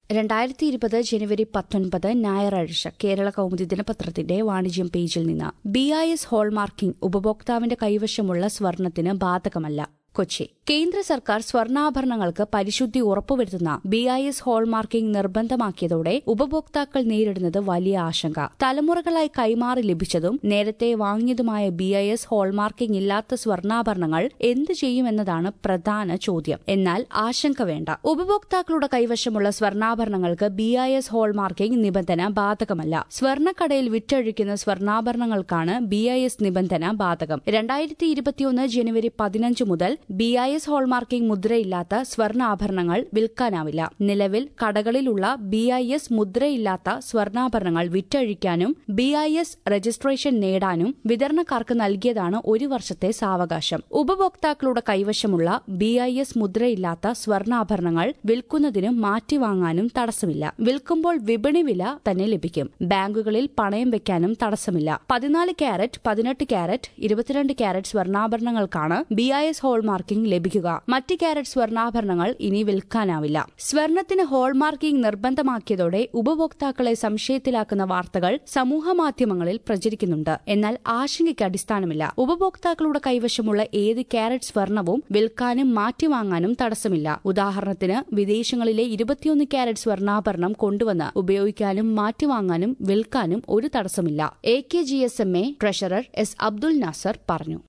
രണ്ടായിരത്തി ഇരുപത് ജനുവരി പത്തൊൻപത് ഞായറാഴ്ച കേരള കൗമുദി ദിനപത്രത്തിന്റെ വാണിജ്യം പേജിൽ നിന്ന് ബി ഐ എസ് ഹോൾമാർക്കിംഗ് ഉപഭോക്താവിന്റെ കൈവശമുള്ള സ്വർണത്തിന് ബാധകമല്ല കൊച്ചി കേന്ദ്ര സർക്കാർ സ്വർണ്ണാഭരണങ്ങൾക്ക് പരിശുദ്ധി ഉറപ്പുവരുത്തുന്ന ബി ഐ എസ് ഹോൾമാർക്കിംഗ് നിർബന്ധമാക്കിയതോടെ ഉപഭോക്താക്കൾ നേരിടുന്നത് വലിയ ആശങ്ക തലമുറകളായി കൈമാറി ലഭിച്ചതും നേരത്തെ വാങ്ങിയതുമായ ബി ഐ എസ് ഹോൾമാർക്കിംഗ് ഇല്ലാത്ത സ്വർണ്ണാഭരണങ്ങൾ എന്തു ചെയ്യുമെന്നതാണ് പ്രധാന ചോദ്യം എന്നാൽ ആശങ്ക വേണ്ട ഉപഭോക്താക്കളുടെ കൈവശമുള്ള സ്വർണ്ണാഭരണങ്ങൾക്ക് ബി ഐ എസ് ഹോൾമാർക്കിംഗ് നിബന്ധന ബാധകമല്ല സ്വർണ്ണക്കടയിൽ വിറ്റഴിക്കുന്ന സ്വർണ്ണാഭരണങ്ങൾക്കാണ് ബി ഐ എസ് നിബന്ധന ബാധകം രണ്ടായിരത്തി ഇരുപത്തിയൊന്ന് ജനുവരി പതിനഞ്ച് മുതൽ ബി ഐ എസ് ഹോൾമാർക്കിംഗ് മുദ്രയില്ലാത്ത സ്വർണ്ണാഭരണങ്ങൾ വിൽക്കാനാവില്ല നിലവിൽ കടകളിലുള്ള ബി ഐ എസ് മുദ്രയില്ലാത്ത സ്വർണ്ണാഭരണങ്ങൾ വിറ്റഴിക്കാനും ബി ഐ എസ് രജിസ്ട്രേഷൻ നേടാനും വിതരണക്കാർക്ക് നൽകിയതാണ് ഒരു വർഷത്തെ സാവകാശം ഉപഭോക്താക്കളുടെ കൈവശമുള്ള ബി ഐ എസ് മുദ്രയില്ലാത്ത സ്വർണ്ണാഭരണങ്ങൾ വിൽക്കുന്നതിനും മാറ്റിവാങ്ങാനും തടസ്സമില്ല വിൽക്കുമ്പോൾ വിപണി വില തന്നെ ലഭിക്കും ബാങ്കുകളിൽ പണയം വെക്കാനും തടസ്സമില്ല പതിനാല് ക്യാരറ്റ് പതിനെട്ട് ക്യാരറ്റ് ഇരുപത്തിരണ്ട് ക്യാരറ്റ് സ്വർണ്ണാഭരണങ്ങൾക്കാണ് ബി ഐ എസ് ഹോൾമാർക്കിംഗ് ലഭിക്കുക മറ്റ് ക്യാരറ്റ് സ്വർണ്ണാഭരണങ്ങൾ ഇനി വിൽക്കാനാവില്ല സ്വർണത്തിന് ഹോൾമാർക്കിംഗ് നിർബന്ധമാക്കിയതോടെ ഉപഭോക്താക്കളെ സംശയത്തിലാക്കുന്ന വാർത്തകൾ സമൂഹമാധ്യമങ്ങളിൽ പ്രചരിക്കുന്നുണ്ട് എന്നാൽ ആശങ്കയ്ക്ക് അടിസ്ഥാനമില്ല ഉപഭോക്താക്കളുടെ കൈവശമുള്ള ഏത് ക്യാരറ്റ് സ്വർണവും വിൽക്കാനും മാറ്റിവാങ്ങാനും തടസ്സമില്ല ഉദാഹരണത്തിന് വിദേശങ്ങളിലെ ഇരുപത്തിയൊന്ന് ക്യാരറ്റ് സ്വർണ്ണാഭരണം കൊണ്ടുവന്ന് ഉപയോഗിക്കാനും മാറ്റിവാങ്ങാനും വിൽക്കാനും ഒരു തടസ്സമില്ല A K G S M A treasurer S Abdul Nasar പറഞ്ഞു